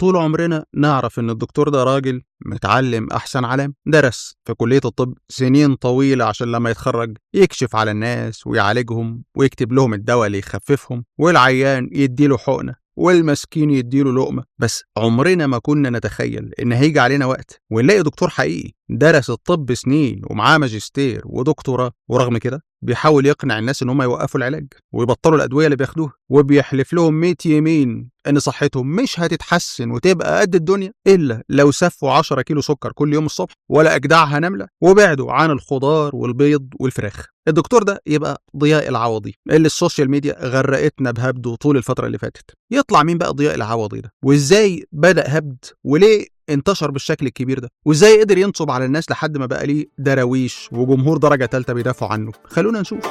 طول عمرنا نعرف ان الدكتور ده راجل متعلم احسن علام درس في كليه الطب سنين طويله عشان لما يتخرج يكشف على الناس ويعالجهم ويكتب لهم الدواء اللي يخففهم والعيان يديله حقنه والمسكين يديله لقمه بس عمرنا ما كنا نتخيل ان هيجي علينا وقت ونلاقي دكتور حقيقي درس الطب سنين ومعاه ماجستير ودكتوراه ورغم كده بيحاول يقنع الناس ان هم يوقفوا العلاج ويبطلوا الادويه اللي بياخدوها وبيحلف لهم 100 يمين ان صحتهم مش هتتحسن وتبقى قد الدنيا الا لو سفوا 10 كيلو سكر كل يوم الصبح ولا اجدعها نمله وبعدوا عن الخضار والبيض والفراخ الدكتور ده يبقى ضياء العوضي اللي السوشيال ميديا غرقتنا بهبده طول الفتره اللي فاتت يطلع مين بقى ضياء العوضي ده وازاي بدا هبد وليه انتشر بالشكل الكبير ده وازاي قدر ينصب على الناس لحد ما بقى ليه دراويش وجمهور درجه ثالثه بيدافعوا عنه خلونا نشوف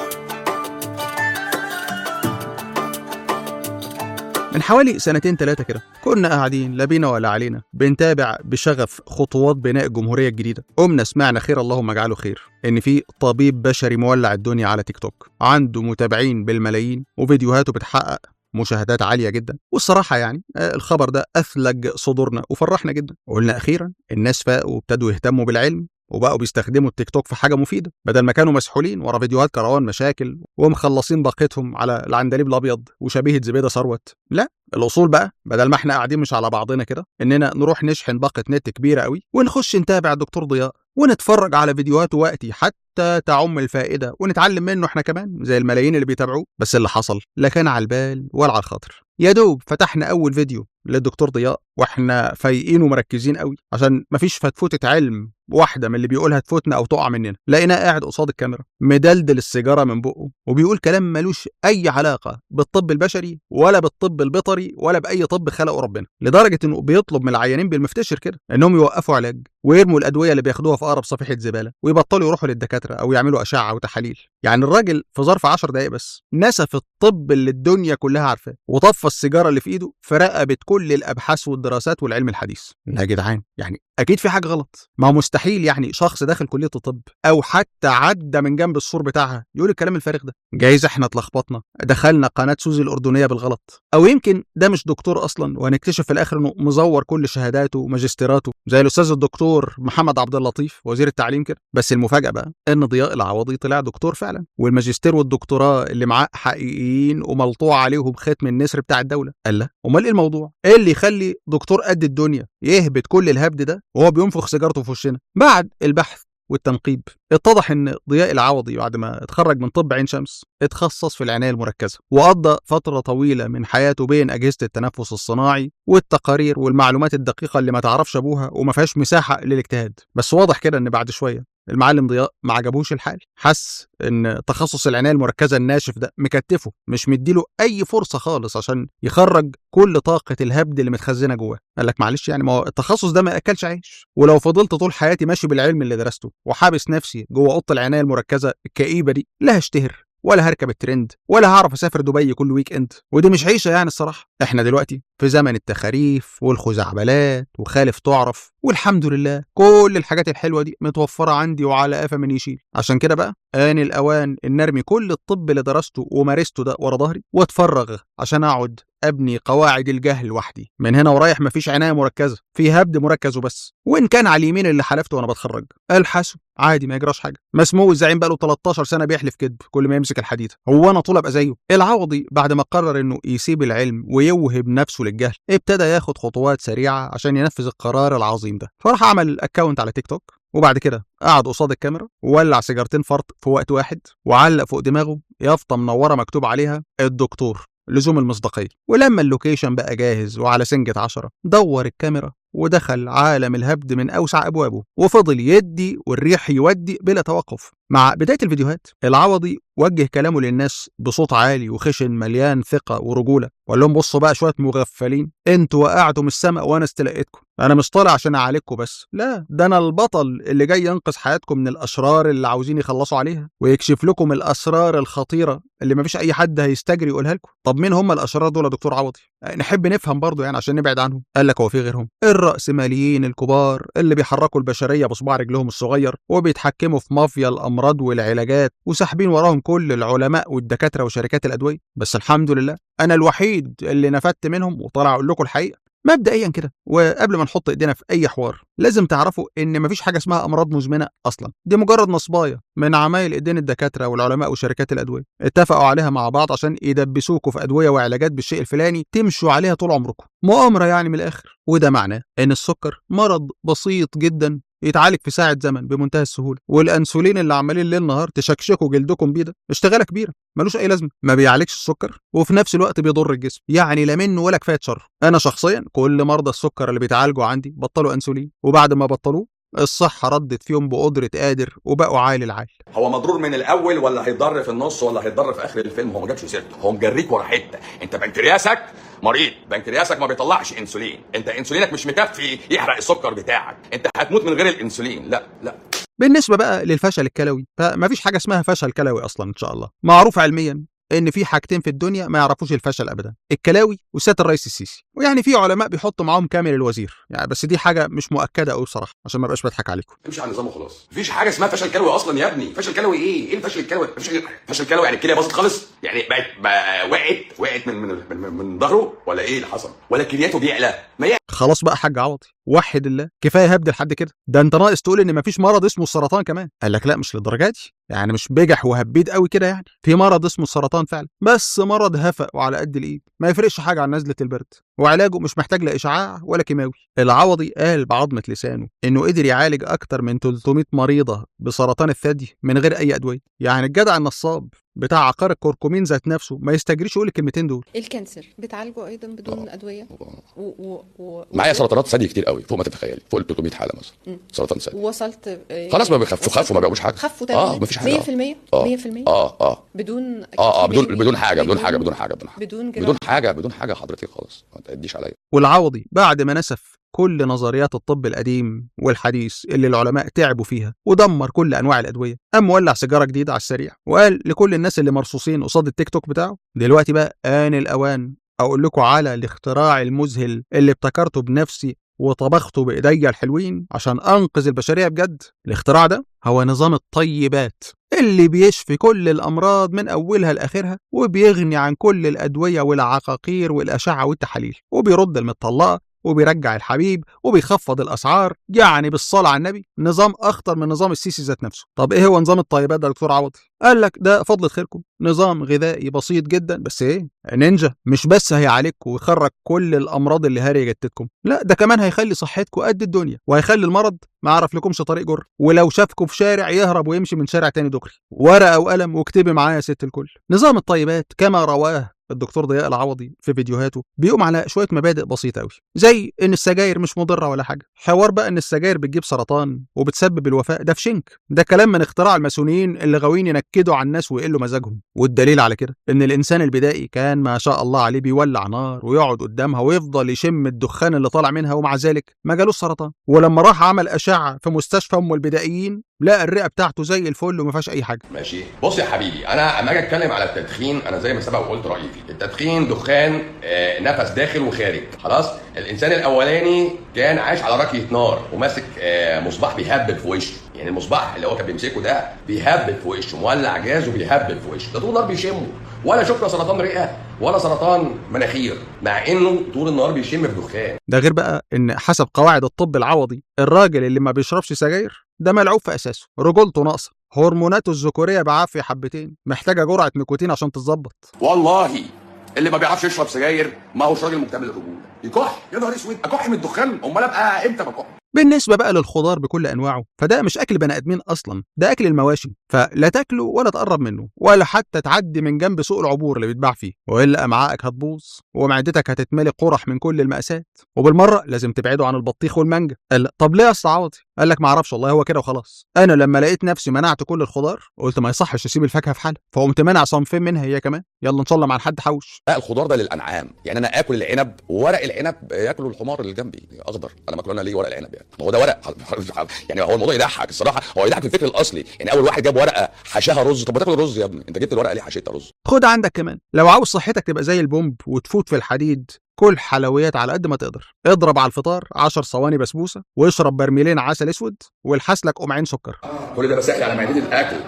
من حوالي سنتين ثلاثة كده كنا قاعدين لا بينا ولا علينا بنتابع بشغف خطوات بناء الجمهورية الجديدة قمنا سمعنا خير اللهم اجعله خير إن في طبيب بشري مولع الدنيا على تيك توك عنده متابعين بالملايين وفيديوهاته بتحقق مشاهدات عالية جدا والصراحة يعني الخبر ده أثلج صدورنا وفرحنا جدا قلنا أخيرا الناس فاقوا وابتدوا يهتموا بالعلم وبقوا بيستخدموا التيك توك في حاجه مفيده بدل ما كانوا مسحولين ورا فيديوهات كروان مشاكل ومخلصين باقتهم على العندليب الابيض وشبيهه زبيده ثروت لا الاصول بقى بدل ما احنا قاعدين مش على بعضنا كده اننا نروح نشحن باقه نت كبيره قوي ونخش نتابع الدكتور ضياء ونتفرج على فيديوهاته وقتي حتى تعم الفائده ونتعلم منه احنا كمان زي الملايين اللي بيتابعوه بس اللي حصل لا كان على البال ولا على الخاطر يا دوب فتحنا اول فيديو للدكتور ضياء واحنا فايقين ومركزين قوي عشان مفيش فتفوتة علم واحده من اللي بيقولها تفوتنا او تقع مننا لقيناه قاعد قصاد الكاميرا مدلدل السيجاره من بقه وبيقول كلام ملوش اي علاقه بالطب البشري ولا بالطب البيطري ولا باي طب خلقه ربنا لدرجه انه بيطلب من العيانين بالمفتشر كده انهم يوقفوا علاج ويرموا الادويه اللي بياخدوها في اقرب صفيحه زباله ويبطلوا يروحوا للدكاتره او يعملوا اشعه وتحاليل يعني الراجل في ظرف 10 دقائق بس نسف الطب اللي الدنيا كلها عارفاه وطفى السيجاره اللي في ايده في رقبه كل الابحاث والدراسات والعلم الحديث يا جدعان يعني اكيد في حاجه غلط ما هو مستحيل يعني شخص داخل كليه الطب او حتى عدى من جنب السور بتاعها يقول الكلام الفارغ ده جايز احنا اتلخبطنا دخلنا قناه سوزي الاردنيه بالغلط او يمكن ده مش دكتور اصلا وهنكتشف في الاخر انه مزور كل شهاداته وماجستيراته زي الاستاذ الدكتور محمد عبد اللطيف وزير التعليم كده بس المفاجاه بقى ان ضياء العوضي طلع دكتور فعلا والماجستير والدكتوراه اللي معاه حقيقيين وملطوع عليهم ختم النسر بتاع الدوله قال لا امال ايه الموضوع ايه اللي يخلي دكتور قد الدنيا يهبط كل الهبد ده وهو بينفخ سيجارته في وشنا بعد البحث والتنقيب اتضح ان ضياء العوضي بعد ما اتخرج من طب عين شمس اتخصص في العنايه المركزه وقضى فتره طويله من حياته بين اجهزه التنفس الصناعي والتقارير والمعلومات الدقيقه اللي ما تعرفش ابوها وما فيهاش مساحه للاجتهاد بس واضح كده ان بعد شويه المعلم ضياء ما عجبوش الحال حس ان تخصص العنايه المركزه الناشف ده مكتفه مش مديله اي فرصه خالص عشان يخرج كل طاقه الهبد اللي متخزنه جواه قال لك معلش يعني ما هو التخصص ده ما اكلش عيش ولو فضلت طول حياتي ماشي بالعلم اللي درسته وحابس نفسي جوه اوضه العنايه المركزه الكئيبه دي لا هشتهر ولا هركب الترند ولا هعرف اسافر دبي كل ويك اند ودي مش عيشه يعني الصراحه احنا دلوقتي في زمن التخاريف والخزعبلات وخالف تعرف والحمد لله كل الحاجات الحلوه دي متوفره عندي وعلى قفا من يشيل عشان كده بقى آن الأوان إن نرمي كل الطب اللي درسته ومارسته ده ورا ظهري واتفرغ عشان أقعد أبني قواعد الجهل لوحدي من هنا ورايح مفيش عناية مركزة في هبد مركز وبس وإن كان على اليمين اللي حلفته وأنا بتخرج الحسه عادي ما يجراش حاجة مسموع الزعيم بقاله 13 سنة بيحلف كذب كل ما يمسك الحديد هو أنا طول أبقى زيه العوضي بعد ما قرر إنه يسيب العلم ويوهب نفسه للجهل ابتدى ياخد خطوات سريعة عشان ينفذ القرار العظيم ده فراح عمل أكاونت على تيك توك وبعد كده قعد قصاد الكاميرا وولع سيجارتين فرط في وقت واحد وعلق فوق دماغه يافطه منوره مكتوب عليها الدكتور لزوم المصداقيه ولما اللوكيشن بقى جاهز وعلى سنجة عشرة دور الكاميرا ودخل عالم الهبد من أوسع أبوابه وفضل يدي والريح يودي بلا توقف مع بداية الفيديوهات العوضي وجه كلامه للناس بصوت عالي وخشن مليان ثقة ورجولة وقال لهم بصوا بقى شوية مغفلين انتوا وقعتوا من السماء وانا استلقيتكم انا مش طالع عشان اعالجكم بس لا ده انا البطل اللي جاي ينقذ حياتكم من الاشرار اللي عاوزين يخلصوا عليها ويكشف لكم الاسرار الخطيرة اللي مفيش اي حد هيستجري يقولها لكم طب مين هم الاشرار دول يا دكتور عوضي نحب نفهم برضه يعني عشان نبعد عنهم قال لك هو في غيرهم الرأسماليين الكبار اللي بيحركوا البشرية بصباع رجلهم الصغير وبيتحكموا في مافيا الأمراض والعلاجات وساحبين وراهم كل العلماء والدكاترة وشركات الأدوية بس الحمد لله أنا الوحيد اللي نفدت منهم وطلع أقول لكم الحقيقة مبدئيا كده وقبل ما نحط ايدينا في اي حوار لازم تعرفوا ان مفيش حاجه اسمها امراض مزمنه اصلا دي مجرد نصبايه من عمايل ايدين الدكاتره والعلماء وشركات الادويه اتفقوا عليها مع بعض عشان يدبسوكوا في ادويه وعلاجات بالشيء الفلاني تمشوا عليها طول عمركم مؤامره يعني من الاخر وده معناه ان السكر مرض بسيط جدا يتعالج في ساعة زمن بمنتهى السهولة والأنسولين اللي عمالين ليل نهار تشكشكوا جلدكم بيه ده اشتغالة كبيرة ملوش أي لازمة ما بيعالجش السكر وفي نفس الوقت بيضر الجسم يعني لا منه ولا كفاية شر أنا شخصيا كل مرضى السكر اللي بيتعالجوا عندي بطلوا أنسولين وبعد ما بطلوه الصحة ردت فيهم بقدرة قادر وبقوا عال العال هو مضرور من الاول ولا هيضر في النص ولا هيضر في اخر الفيلم هو ما جابش سيرته هو مجريك ورا حته انت بنكرياسك مريض بنكرياسك ما بيطلعش انسولين انت انسولينك مش مكفي يحرق السكر بتاعك انت هتموت من غير الانسولين لا لا بالنسبة بقى للفشل الكلوي فمفيش حاجة اسمها فشل كلوي أصلا إن شاء الله معروف علميا ان في حاجتين في الدنيا ما يعرفوش الفشل ابدا الكلاوي وسياده الرئيس السيسي ويعني في علماء بيحطوا معاهم كامل الوزير يعني بس دي حاجه مش مؤكده قوي بصراحه عشان ما ابقاش بضحك عليكم امشي على النظام وخلاص مفيش حاجه اسمها فشل كلوي اصلا يا ابني فشل كلوي ايه ايه الفشل الكلوي فشل فشل كلوي يعني الكليه باظت خالص يعني بقت بقى وقعت وقعت من من من, من, من ظهره ولا ايه اللي حصل ولا كلياته بيعلى ما هي خلاص بقى حاج عوضي وحد الله كفايه هبد لحد كده ده انت ناقص تقول ان مفيش مرض اسمه السرطان كمان قال لك لا مش للدرجه دي يعني مش بجح وهبيد قوي كده يعني في مرض اسمه السرطان فعلا بس مرض هفق وعلى قد الايد ما يفرقش حاجه عن نزله البرد وعلاجه مش محتاج لا اشعاع ولا كيماوي العوضي قال بعظمه لسانه انه قدر يعالج اكتر من 300 مريضه بسرطان الثدي من غير اي ادويه يعني الجدع النصاب بتاع عقار الكركمين ذات نفسه ما يستجريش يقول الكلمتين دول الكانسر بتعالجه ايضا بدون ادويه و... و... و... معايا سرطانات ثدي كتير قوي فوق ما تتخيلي فوق ال 300 حاله مثلا مم. سرطان ثدي وصلت آه، خلاص ما بيخفوا خفوا ما بقوش حاجه خفوا اه تماما مفيش حاجه 100% 100% آه. اه اه بدون اه اه بدون كيماوي، بدون حاجه بدون حاجه بدون حاجه بدون حاجه بدون بدون جراحة. حاجه بدون حاجه حضرتك خالص ما تأديش عليا والعوضي بعد ما نسف كل نظريات الطب القديم والحديث اللي العلماء تعبوا فيها ودمر كل انواع الادويه قام مولع سيجاره جديده على السريع وقال لكل الناس اللي مرصوصين قصاد التيك توك بتاعه دلوقتي بقى ان الاوان اقول لكم على الاختراع المذهل اللي ابتكرته بنفسي وطبخته بايديا الحلوين عشان انقذ البشريه بجد الاختراع ده هو نظام الطيبات اللي بيشفي كل الامراض من اولها لاخرها وبيغني عن كل الادويه والعقاقير والاشعه والتحاليل وبيرد المطلقه وبيرجع الحبيب وبيخفض الاسعار يعني بالصلاه على النبي نظام اخطر من نظام السيسي ذات نفسه طب ايه هو نظام الطيبات ده يا دكتور عوضي قال لك ده فضلة خيركم نظام غذائي بسيط جدا بس ايه نينجا مش بس هيعالجكم ويخرج كل الامراض اللي هاري جتتكم لا ده كمان هيخلي صحتكم قد الدنيا وهيخلي المرض ما يعرف لكمش طريق جر ولو شافكم في شارع يهرب ويمشي من شارع تاني دغري ورقه وقلم واكتبي معايا يا ست الكل نظام الطيبات كما رواه الدكتور ضياء العوضي في فيديوهاته بيقوم على شويه مبادئ بسيطه قوي زي ان السجاير مش مضره ولا حاجه حوار بقى ان السجاير بتجيب سرطان وبتسبب الوفاه ده في شنك ده كلام من اختراع الماسونيين اللي غاويين ينكدوا على الناس ويقلوا مزاجهم والدليل على كده ان الانسان البدائي كان ما شاء الله عليه بيولع نار ويقعد قدامها ويفضل يشم الدخان اللي طالع منها ومع ذلك ما جالوش سرطان ولما راح عمل اشعه في مستشفى ام البدائيين لقى الرئه بتاعته زي الفل وما فيهاش اي حاجه ماشي بص يا حبيبي انا اما اجي اتكلم على التدخين انا زي ما سبق وقلت رايي فيه التدخين دخان آه، نفس داخل وخارج خلاص الانسان الاولاني كان عايش على راكيه نار وماسك آه، مصباح بيهبب في وشه يعني المصباح اللي هو كان بيمسكه ده بيهبب في وشه مولع جاز وبيهبب في وشه ده طول النهار بيشمه ولا شفنا سرطان رئه ولا سرطان مناخير مع انه طول النهار بيشم في دخان ده غير بقى ان حسب قواعد الطب العوضي الراجل اللي ما بيشربش سجاير ده ملعوب في اساسه رجولته ناقصه هرموناته الذكوريه بعافيه حبتين محتاجه جرعه نيكوتين عشان تتظبط والله اللي ما بيعرفش يشرب سجاير ما هوش راجل مكتمل الرجوله يكح يا نهار اسود اكح من الدخان امال ابقى امتى بكح بالنسبه بقى للخضار بكل انواعه فده مش اكل بني ادمين اصلا ده اكل المواشي فلا تاكله ولا تقرب منه ولا حتى تعدي من جنب سوق العبور اللي بيتباع فيه والا امعائك هتبوظ ومعدتك هتتملي قرح من كل المأساة وبالمره لازم تبعدوا عن البطيخ والمانجا قال لا، طب ليه يا أسطى عوضي قال لك ما اعرفش والله هو كده وخلاص انا لما لقيت نفسي منعت كل الخضار قلت ما يصحش اسيب الفاكهه في حالها فقمت منع صنفين منها هي كمان يلا ان شاء الله مع حد حوش لا الخضار ده للانعام يعني انا اكل العنب وورق العنب ياكله الحمار اللي جنبي اخضر انا باكله انا ليه ورق العنب يعني ما هو ده ورق يعني هو الموضوع يضحك الصراحه هو يضحك في الفكر الاصلي يعني اول واحد جاب ورقه حشاها رز طب ما تاكل رز يا ابني انت جبت الورقه ليه حشيتها رز خد عندك كمان لو عاوز صحتك تبقى زي البومب وتفوت في الحديد كل حلويات على قد ما تقدر اضرب على الفطار 10 صواني بسبوسه واشرب برميلين عسل اسود والحس لك قمعين سكر كل ده بسهل على معدتي الاكل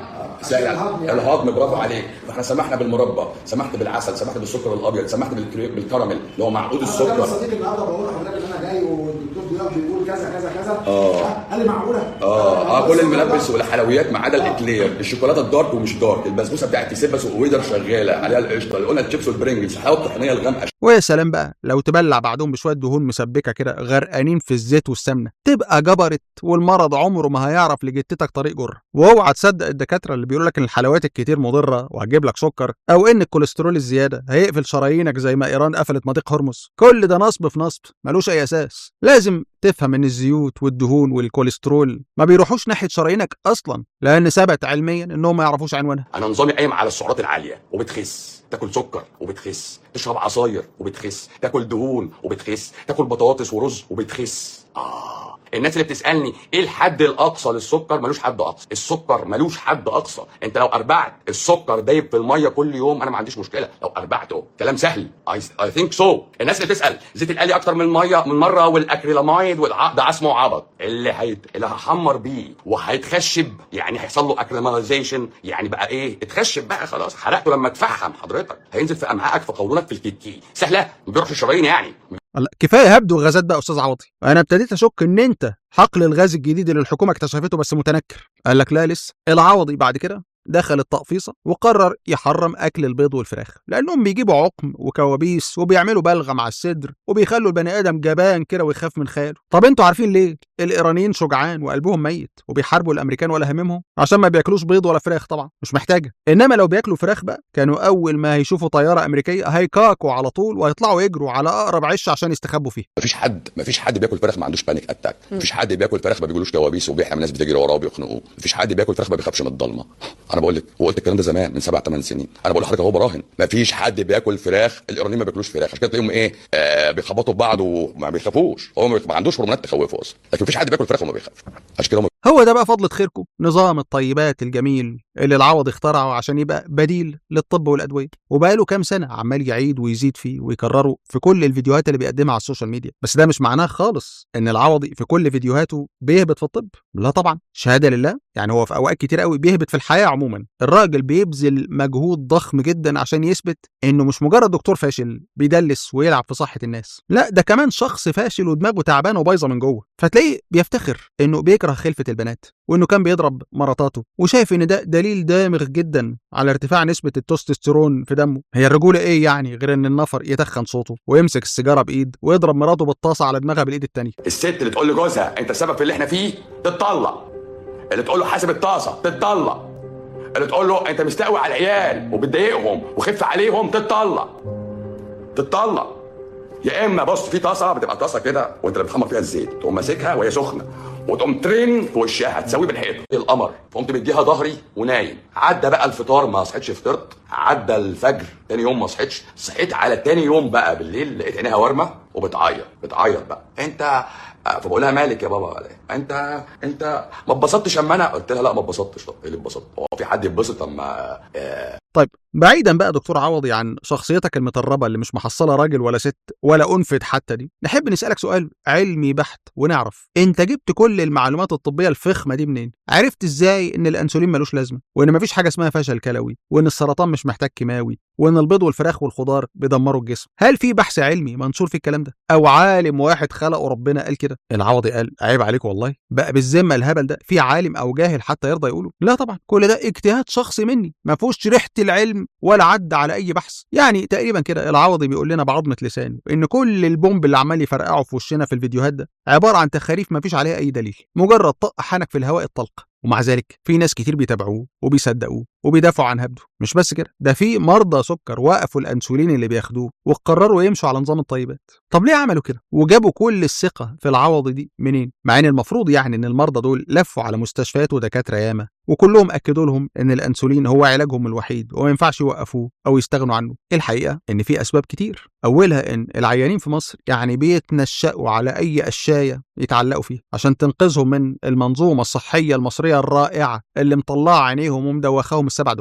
سهل الهضم يعني. الهضم برافو عليك فاحنا سمحنا بالمربى سمحت بالعسل سمحت بالسكر الابيض سمحت بالكري- بالكراميل اللي هو معقود انا كان السكر صديقي النهارده بقول لحضرتك ان انا جاي والدكتور ضياء بيقول كذا كذا كذا آه. قال لي معقوله؟ اه اه كل بس الملبس النهاردة- والحلويات ما عدا الاكلير الشوكولاته الدارك ومش دارك البسبوسه بتاعت تسبس وويدر شغاله عليها القشطه اللي قلنا الشيبس والبرنجلز الحلاوه الطحينيه الغامقه ويا سلام بقى لو تبلع بعدهم بشويه دهون مسبكه كده غرقانين في الزيت والسمنه تبقى جبرت والمرض عمره ما هيعرف لجتتك طريق جره واوعى تصدق الدكاتره اللي بيقولوا لك ان الحلويات الكتير مضره وهتجيب لك سكر او ان الكوليسترول الزياده هيقفل شرايينك زي ما ايران قفلت مضيق هرمز كل ده نصب في نصب ملوش اي اساس لازم تفهم ان الزيوت والدهون والكوليسترول ما بيروحوش ناحيه شرايينك اصلا لان ثبت علميا انهم ما يعرفوش عنوانها انا نظامي قايم على السعرات العاليه وبتخس تاكل سكر وبتخس تشرب عصاير وبتخس تاكل دهون وبتخس تاكل بطاطس ورز وبتخس اه الناس اللي بتسالني ايه الحد الاقصى للسكر ملوش حد اقصى السكر ملوش حد اقصى انت لو اربعت السكر دايب في الميه كل يوم انا ما عنديش مشكله لو اربعته كلام سهل اي ثينك سو الناس اللي بتسال زيت القلي اكتر من الميه من مره والاكريلاميد والع... ده اسمه عبط اللي هيت... اللي هحمر بيه وهيتخشب يعني هيحصل له اكريماليزيشن يعني بقى ايه اتخشب بقى خلاص حرقته لما تفحم حضرتك هينزل في امعائك في قولونك في الكيكي سهله ما بيروحش الشرايين يعني لا، كفايه هبد وغازات بقى يا استاذ عوضي انا ابتديت اشك ان انت حقل الغاز الجديد اللي الحكومه اكتشفته بس متنكر قال لك لا لسه العوضي بعد كده دخل التقفيصه وقرر يحرم اكل البيض والفراخ لانهم بيجيبوا عقم وكوابيس وبيعملوا بلغه مع الصدر وبيخلوا البني ادم جبان كده ويخاف من خياله طب انتوا عارفين ليه الايرانيين شجعان وقلبهم ميت وبيحاربوا الامريكان ولا هممهم عشان ما بياكلوش بيض ولا فراخ طبعا مش محتاجه انما لو بياكلوا فراخ بقى كانوا اول ما هيشوفوا طياره امريكيه هيكاكوا على طول وهيطلعوا يجروا على اقرب عش عشان يستخبوا فيه مفيش حد مفيش حد بياكل فراخ ما عندوش بانيك اتاك مفيش حد بياكل فراخ ما بيجيلوش كوابيس وبيحلم الناس بتجري وراه وبيخنقوه مفيش حد بياكل فراخ ما بيخافش من الضلمه انا بقول لك وقلت الكلام ده زمان من سبع ثمان سنين انا بقول لحضرتك اهو براهن مفيش حد بياكل فراخ الايرانيين ما بياكلوش فراخ عشان كده تلاقيهم ايه آه بيخبطوا في بعض وما بيخافوش هو ما ما عندوش هرمونات تخوفه اصلا لكن مفيش حد بياكل فراخ وما بيخافش عشان كده هم هو ده بقى فضلة خيركم نظام الطيبات الجميل اللي العوض اخترعه عشان يبقى بديل للطب والأدوية وبقاله كام سنة عمال يعيد ويزيد فيه ويكرره في كل الفيديوهات اللي بيقدمها على السوشيال ميديا بس ده مش معناه خالص ان العوضي في كل فيديوهاته بيهبط في الطب لا طبعا شهادة لله يعني هو في اوقات كتير قوي بيهبط في الحياة عموما الراجل بيبذل مجهود ضخم جدا عشان يثبت انه مش مجرد دكتور فاشل بيدلس ويلعب في صحة الناس لا ده كمان شخص فاشل ودماغه تعبانه وبايظه من جوه فتلاقيه بيفتخر انه بيكره خلفة البنات وانه كان بيضرب مراتاته وشايف ان ده دليل دامغ جدا على ارتفاع نسبة التستوستيرون في دمه هي الرجولة ايه يعني غير ان النفر يتخن صوته ويمسك السيجارة بايد ويضرب مراته بالطاسة على دماغها بالايد التانية الست اللي تقول لجوزها انت السبب في اللي احنا فيه تتطلق اللي تقول له حاسب الطاسه تتطلق اللي تقول له انت مستقوي على العيال وبتضايقهم وخف عليهم تتطلق تتطلق يا اما بص في طاسه بتبقى طاسه كده وانت اللي بتحمر فيها الزيت تقوم ماسكها وهي سخنه وتقوم ترن في وشها تسويه بالحيط القمر قمت مديها ظهري ونايم عدى بقى الفطار ما صحيتش فطرت عدى الفجر تاني يوم ما صحيتش صحيت على تاني يوم بقى بالليل لقيت عينيها ورمه وبتعيط بتعيط بقى انت فبقول لها مالك يا بابا انت انت ما اتبسطتش اما انا قلت لها لا ما اتبسطتش طب ايه اللي اتبسطت هو في حد يتبسط اما آه، طيب بعيدا بقى دكتور عوضي عن شخصيتك المتربة اللي مش محصلة راجل ولا ست ولا أنفت حتى دي نحب نسألك سؤال علمي بحت ونعرف انت جبت كل المعلومات الطبية الفخمة دي منين عرفت ازاي ان الانسولين ملوش لازمة وان مفيش حاجة اسمها فشل كلوي وان السرطان مش محتاج كيماوي وان البيض والفراخ والخضار بيدمروا الجسم هل في بحث علمي منشور في الكلام ده او عالم واحد خلقه ربنا قال كده العوضي قال عيب عليك والله بقى بالذمة الهبل ده في عالم او جاهل حتى يرضى يقوله لا طبعا كل ده اجتهاد شخصي مني ما فيهوش ريحة العلم ولا عدى على اي بحث يعني تقريبا كده العوضي بيقول لنا بعظمة لسانه ان كل البومب اللي عمال يفرقعه في وشنا في الفيديوهات ده عبارة عن تخاريف ما فيش عليها اي دليل مجرد طق حنك في الهواء الطلق ومع ذلك في ناس كتير بيتابعوه وبيصدقوه وبيدافعوا عن هبده مش بس كده ده في مرضى سكر وقفوا الانسولين اللي بياخدوه وقرروا يمشوا على نظام الطيبات طب ليه عملوا كده وجابوا كل الثقه في العوض دي منين مع ان المفروض يعني ان المرضى دول لفوا على مستشفيات ودكاتره ياما وكلهم اكدوا لهم ان الانسولين هو علاجهم الوحيد وما ينفعش يوقفوه او يستغنوا عنه الحقيقه ان في اسباب كتير اولها ان العيانين في مصر يعني بيتنشأوا على اي قشايه يتعلقوا فيها عشان تنقذهم من المنظومه الصحيه المصريه الرائعه اللي مطلعه عينيهم ومدوخاهم السبع دخات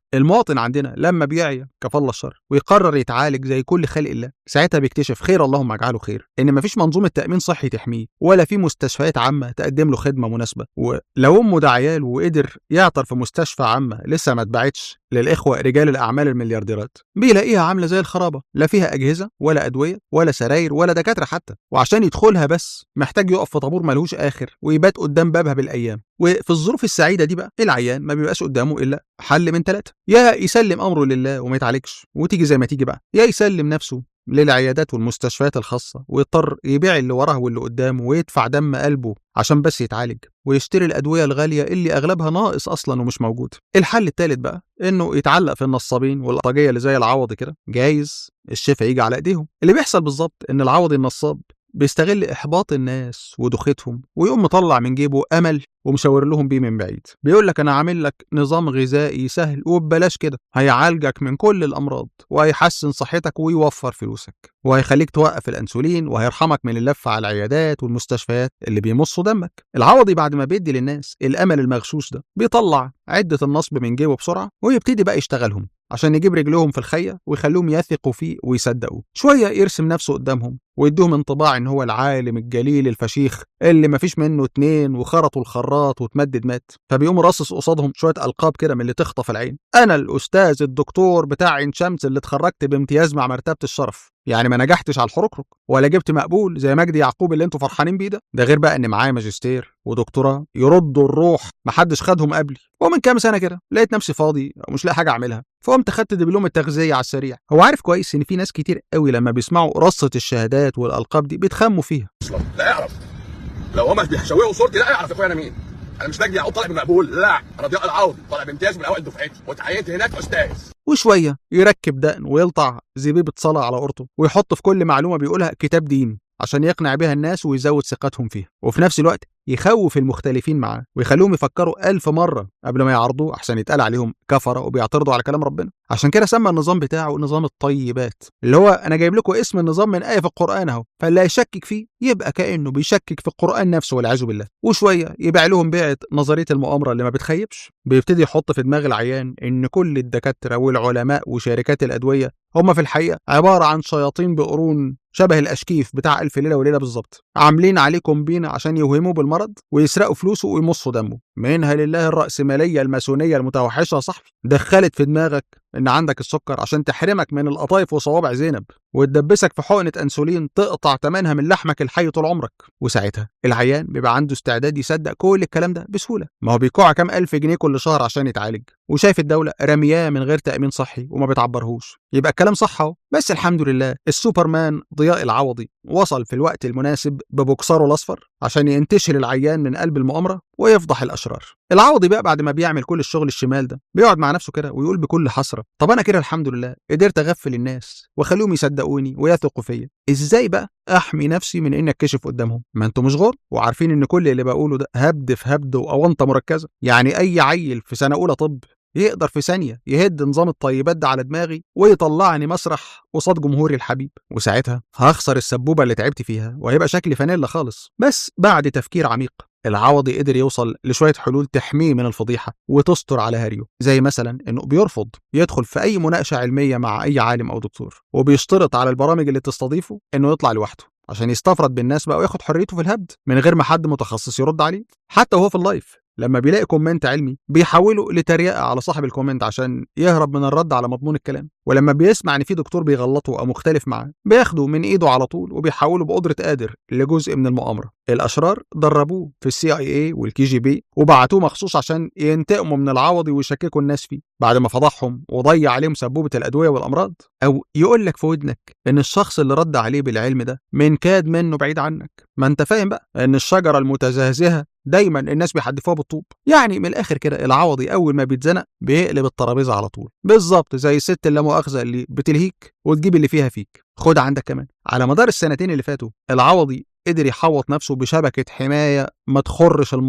المواطن عندنا لما بيعيا كفالله الشر ويقرر يتعالج زي كل خلق الله ساعتها بيكتشف خير اللهم اجعله خير ان مفيش منظومه تامين صحي تحميه ولا في مستشفيات عامه تقدم له خدمه مناسبه ولو امه ده عيال وقدر يعطر في مستشفى عامه لسه ما اتباعتش للاخوه رجال الاعمال المليارديرات بيلاقيها عامله زي الخرابه لا فيها اجهزه ولا ادويه ولا سراير ولا دكاتره حتى وعشان يدخلها بس محتاج يقف في طابور ملهوش اخر ويبات قدام بابها بالايام وفي الظروف السعيده دي بقى العيان ما بيبقاش قدامه الا حل من ثلاثه يا يسلم امره لله وما يتعالجش وتيجي زي ما تيجي بقى يا يسلم نفسه للعيادات والمستشفيات الخاصة ويضطر يبيع اللي وراه واللي قدامه ويدفع دم قلبه عشان بس يتعالج ويشتري الأدوية الغالية اللي أغلبها ناقص أصلا ومش موجود الحل التالت بقى إنه يتعلق في النصابين والأطاجية اللي زي العوضي كده جايز الشفا يجي على إيديهم اللي بيحصل بالظبط إن العوضي النصاب بيستغل إحباط الناس ودوختهم ويقوم مطلع من جيبه أمل ومشاور لهم بيه من بعيد بيقول لك أنا عامل لك نظام غذائي سهل وببلاش كده هيعالجك من كل الأمراض وهيحسن صحتك ويوفر فلوسك وهيخليك توقف الأنسولين وهيرحمك من اللف على العيادات والمستشفيات اللي بيمصوا دمك العوضي بعد ما بيدي للناس الأمل المغشوش ده بيطلع عدة النصب من جيبه بسرعة ويبتدي بقى يشتغلهم عشان يجيب رجلهم في الخية ويخلوهم يثقوا فيه ويصدقوا شوية يرسم نفسه قدامهم ويدوهم انطباع ان هو العالم الجليل الفشيخ اللي مفيش منه اتنين وخرطوا الخراط وتمدد مات فبيقوم راصص قصادهم شويه القاب كده من اللي تخطف العين انا الاستاذ الدكتور بتاع عين شمس اللي اتخرجت بامتياز مع مرتبه الشرف يعني ما نجحتش على الحركرك ولا جبت مقبول زي مجدي يعقوب اللي انتوا فرحانين بيه ده ده غير بقى ان معايا ماجستير ودكتوراه يردوا الروح محدش خدهم قبلي ومن كام سنه كده لقيت نفسي فاضي ومش لاقي حاجه اعملها فقمت خدت دبلوم التغذيه على السريع هو عارف كويس ان في ناس كتير قوي لما بيسمعوا رصه الشهادات والالقاب دي بيتخموا فيها اصلا لا يعرف لو هما بيشوهوا صورتي لا يعرف يا اخويا انا مين انا مش مجدي يعقوب طالع بمقبول لا انا ضياء العوضي طالع بامتياز من اوائل دفعتي واتعينت هناك استاذ وشويه يركب دقن ويلطع زبيبه صلاه على قرطه ويحط في كل معلومه بيقولها كتاب دين عشان يقنع بيها الناس ويزود ثقتهم فيها وفي نفس الوقت يخوف المختلفين معاه ويخليهم يفكروا ألف مرة قبل ما يعرضوه عشان يتقال عليهم كفرة وبيعترضوا على كلام ربنا عشان كده سمى النظام بتاعه نظام الطيبات اللي هو أنا جايب لكم اسم النظام من آية في القرآن أهو فاللي هيشكك فيه يبقى كأنه بيشكك في القرآن نفسه والعياذ بالله وشوية يبيع لهم بيعة نظرية المؤامرة اللي ما بتخيبش بيبتدي يحط في دماغ العيان إن كل الدكاترة والعلماء وشركات الأدوية هم في الحقيقة عبارة عن شياطين بقرون شبه الأشكيف بتاع ألف ليلة وليلة بالظبط عاملين عليه كومبينة عشان يوهموه بالمرض ويسرقوا فلوسه ويمصوا دمه منها لله الرأسمالية الماسونية المتوحشة يا صاحبي دخلت في دماغك إن عندك السكر عشان تحرمك من القطايف وصوابع زينب وتدبسك في حقنة أنسولين تقطع تمنها من لحمك الحي طول عمرك وساعتها العيان بيبقى عنده استعداد يصدق كل الكلام ده بسهولة ما هو بيكوع كام ألف جنيه كل شهر عشان يتعالج وشايف الدولة رمياه من غير تأمين صحي وما بتعبرهوش يبقى الكلام صح اهو بس الحمد لله السوبرمان ضياء العوضي وصل في الوقت المناسب ببوكسره الأصفر عشان ينتشر العيان من قلب المؤامرة ويفضح الأشرار العوضي بقى بعد ما بيعمل كل الشغل الشمال ده بيقعد مع نفسه كده ويقول بكل حسرة طب أنا كده الحمد لله قدرت أغفل الناس وأخليهم يصدقوني ويثقوا فيا إزاي بقى أحمي نفسي من إني أتكشف قدامهم ما أنتوا مش غور وعارفين إن كل اللي بقوله ده هبد في هبد وأونطة مركزة يعني أي عيل في سنة أولى طب يقدر في ثانية يهد نظام الطيبات ده على دماغي ويطلعني مسرح قصاد جمهوري الحبيب وساعتها هخسر السبوبة اللي تعبت فيها وهيبقى شكلي فانيلا خالص بس بعد تفكير عميق العوضي قدر يوصل لشوية حلول تحميه من الفضيحة وتستر على هاريو زي مثلا انه بيرفض يدخل في اي مناقشة علمية مع اي عالم او دكتور وبيشترط على البرامج اللي تستضيفه انه يطلع لوحده عشان يستفرد بالناس بقى وياخد حريته في الهبد من غير ما حد متخصص يرد عليه حتى وهو في اللايف لما بيلاقي كومنت علمي بيحوله لتريقه على صاحب الكومنت عشان يهرب من الرد على مضمون الكلام ولما بيسمع ان في دكتور بيغلطه او مختلف معاه بياخده من ايده على طول وبيحوله بقدره قادر لجزء من المؤامره الاشرار دربوه في السي اي اي والكي جي بي وبعتوه مخصوص عشان ينتقموا من العوضي ويشككوا الناس فيه بعد ما فضحهم وضيع عليهم سبوبه الادويه والامراض او يقول لك في ودنك ان الشخص اللي رد عليه بالعلم ده من كاد منه بعيد عنك ما انت فاهم بقى ان الشجره المتزهزهه دايما الناس بيحدفوها بالطوب يعني من الاخر كده العوضي اول ما بيتزنق بيقلب الترابيزه على طول بالظبط زي الست اللي مؤاخذه اللي بتلهيك وتجيب اللي فيها فيك خد عندك كمان على مدار السنتين اللي فاتوا العوضي قدر يحوط نفسه بشبكة حماية ما تخرش المية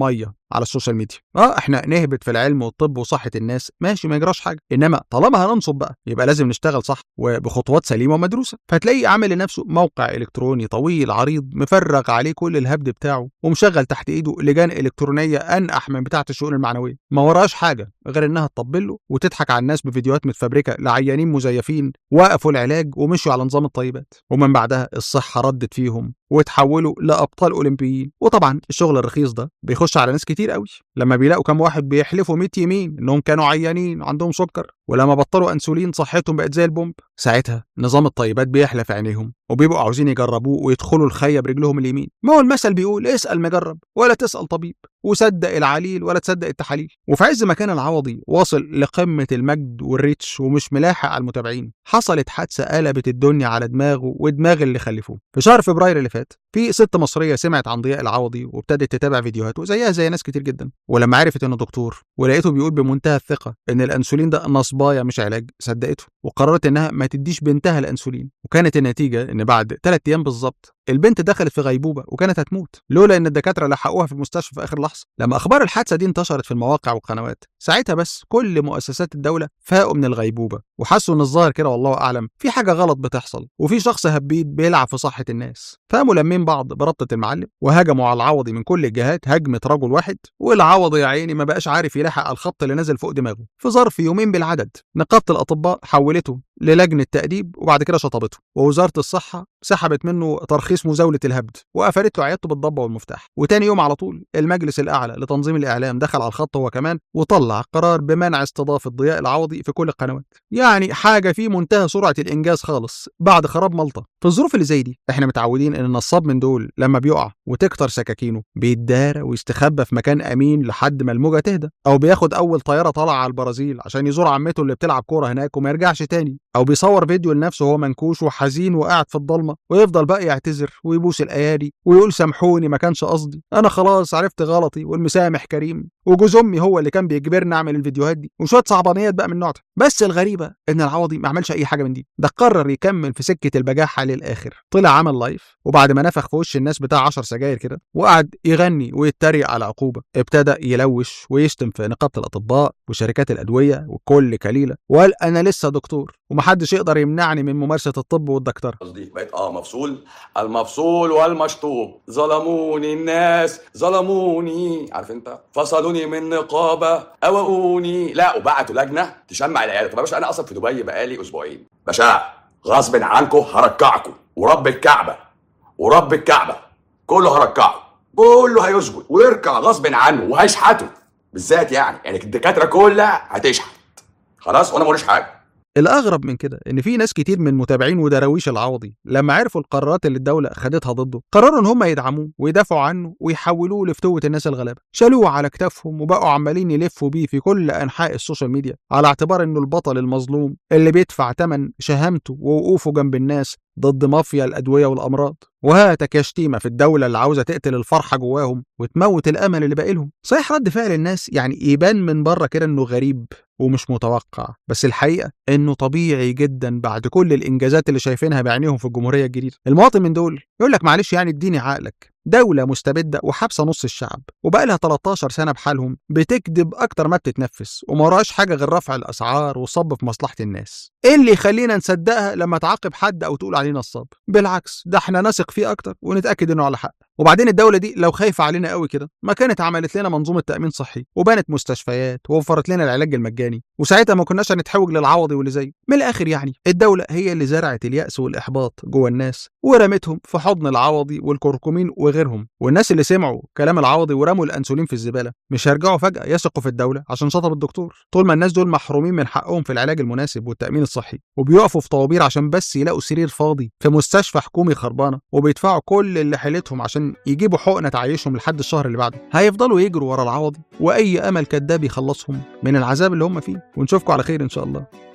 على السوشيال ميديا اه احنا نهبط في العلم والطب وصحه الناس ماشي ما يجراش حاجه انما طالما هننصب بقى يبقى لازم نشتغل صح وبخطوات سليمه ومدروسه فتلاقيه عامل لنفسه موقع الكتروني طويل عريض مفرغ عليه كل الهبد بتاعه ومشغل تحت ايده لجان الكترونيه انقح من بتاعه الشؤون المعنويه ما وراش حاجه غير انها تطبل له وتضحك على الناس بفيديوهات متفبركه لعيانين مزيفين وقفوا العلاج ومشوا على نظام الطيبات ومن بعدها الصحه ردت فيهم وتحولوا لابطال اولمبيين وطبعا الشغل الرخيص ده بيخش على ناس كتير قوي لما بيلاقوا كام واحد بيحلفوا 100 يمين انهم كانوا عيانين عندهم سكر ولما بطلوا انسولين صحتهم بقت زي البومب ساعتها نظام الطيبات بيحلى في عينيهم وبيبقوا عاوزين يجربوه ويدخلوا الخيه برجلهم اليمين ما هو المثل بيقول اسال مجرب ولا تسال طبيب وصدق العليل ولا تصدق التحاليل وفي عز ما كان العوضي واصل لقمه المجد والريتش ومش ملاحق على المتابعين حصلت حادثه قلبت الدنيا على دماغه ودماغ اللي خلفوه في شهر فبراير اللي فات في ست مصريه سمعت عن ضياء العوضي وابتدت تتابع فيديوهاته زيها زي ناس كتير جدا ولما عرفت انه دكتور ولقيته بيقول بمنتهى الثقه ان الانسولين ده نصبايه مش علاج صدقته وقررت انها ما تديش بنتها الانسولين وكانت النتيجه ان بعد ثلاث ايام بالظبط البنت دخلت في غيبوبه وكانت هتموت لولا ان الدكاتره لحقوها في المستشفى في اخر لحظه لما اخبار الحادثه دي انتشرت في المواقع والقنوات ساعتها بس كل مؤسسات الدوله فاقوا من الغيبوبه وحسوا ان الظاهر كده والله اعلم في حاجه غلط بتحصل وفي شخص هبيد بيلعب في صحه الناس فقاموا لمين بعض بربطه المعلم وهجموا على العوضي من كل الجهات هجمه رجل واحد والعوضي يا عيني ما بقاش عارف يلاحق على الخط اللي نزل فوق دماغه في ظرف يومين بالعدد نقابه الاطباء حولته للجنه تاديب وبعد كده شطبته ووزاره الصحه سحبت منه ترخيص مزاوله الهبد وقفلت له عيادته بالضبه والمفتاح وتاني يوم على طول المجلس الاعلى لتنظيم الاعلام دخل على الخط هو كمان وطلع قرار بمنع استضافه ضياء العوضي في كل القنوات يعني حاجه في منتهى سرعه الانجاز خالص بعد خراب ملطه في الظروف اللي زي دي احنا متعودين ان النصاب من دول لما بيقع وتكتر سكاكينه بيتدارى ويستخبى في مكان امين لحد ما الموجه تهدى او بياخد اول طياره طالعه على البرازيل عشان يزور عمته اللي بتلعب كوره هناك وما يرجعش تاني او بيصور فيديو لنفسه وهو منكوش وحزين وقاعد في الضلمه ويفضل بقى يعتذر ويبوس الايادي ويقول سامحوني ما كانش قصدي انا خلاص عرفت غلطي والمسامح كريم وجوز امي هو اللي كان بيجبرني اعمل الفيديوهات دي وشويه صعبانيات بقى من النوع ده بس الغريبه ان العوضي ما عملش اي حاجه من دي ده قرر يكمل في سكه البجاحه للاخر طلع عمل لايف وبعد ما نفخ في وش الناس بتاع 10 سجاير كده وقعد يغني ويتريق على عقوبه ابتدى يلوش ويشتم في نقابه الاطباء وشركات الادويه وكل كليله وقال انا لسه دكتور ومحدش يقدر يمنعني من ممارسه الطب والدكتوره قصدي بقيت اه مفصول المفصول والمشطوب ظلموني الناس ظلموني عارف انت فصلوني من نقابه اوقوني لا وبعتوا لجنه تشمع العيال طب يا باشا انا اصلا في دبي بقالي اسبوعين باشا غصب عنكم هركعكم ورب الكعبه ورب الكعبه كله هركعه كله هيسجد ويركع غصب عنه وهيشحته بالذات يعني يعني الدكاتره كلها هتشحت خلاص وانا ماليش حاجه الأغرب من كده إن في ناس كتير من متابعين ودراويش العوضي لما عرفوا القرارات اللي الدولة خدتها ضده قرروا إن هم يدعموه ويدافعوا عنه ويحولوه لفتوة الناس الغلابة شالوه على كتافهم وبقوا عمالين يلفوا بيه في كل أنحاء السوشيال ميديا على اعتبار إنه البطل المظلوم اللي بيدفع تمن شهامته ووقوفه جنب الناس ضد مافيا الأدوية والأمراض وهاتك يا شتيمة في الدولة اللي عاوزة تقتل الفرحة جواهم وتموت الأمل اللي باقي لهم صحيح رد فعل الناس يعني يبان من بره كده إنه غريب ومش متوقع بس الحقيقة إنه طبيعي جدا بعد كل الإنجازات اللي شايفينها بعينيهم في الجمهورية الجديدة المواطن من دول يقول لك معلش يعني اديني عقلك دولة مستبدة وحابسة نص الشعب وبقى لها 13 سنة بحالهم بتكذب أكتر ما بتتنفس وما وراش حاجة غير رفع الأسعار والصب في مصلحة الناس إيه اللي يخلينا نصدقها لما تعاقب حد أو تقول عليه نصاب بالعكس ده احنا نثق فيه أكتر ونتأكد إنه على حق وبعدين الدولة دي لو خايفة علينا قوي كده ما كانت عملت لنا منظومة تأمين صحي وبنت مستشفيات ووفرت لنا العلاج المجاني وساعتها ما كناش هنتحوج للعوضي واللي زيه من الآخر يعني الدولة هي اللي زرعت اليأس والإحباط جوه الناس ورمتهم في حضن العوضي والكركمين وغيرهم والناس اللي سمعوا كلام العوضي ورموا الأنسولين في الزبالة مش هيرجعوا فجأة يثقوا في الدولة عشان شطب الدكتور طول ما الناس دول محرومين من حقهم في العلاج المناسب والتأمين الصحي وبيقفوا في طوابير عشان بس يلاقوا سرير فاضي في مستشفى حكومي خربانة وبيدفعوا كل اللي حيلتهم عشان يجيبوا حقنة تعيشهم لحد الشهر اللي بعده هيفضلوا يجروا ورا العوضي وأي أمل كداب يخلصهم من العذاب اللي هم فيه ونشوفكم على خير إن شاء الله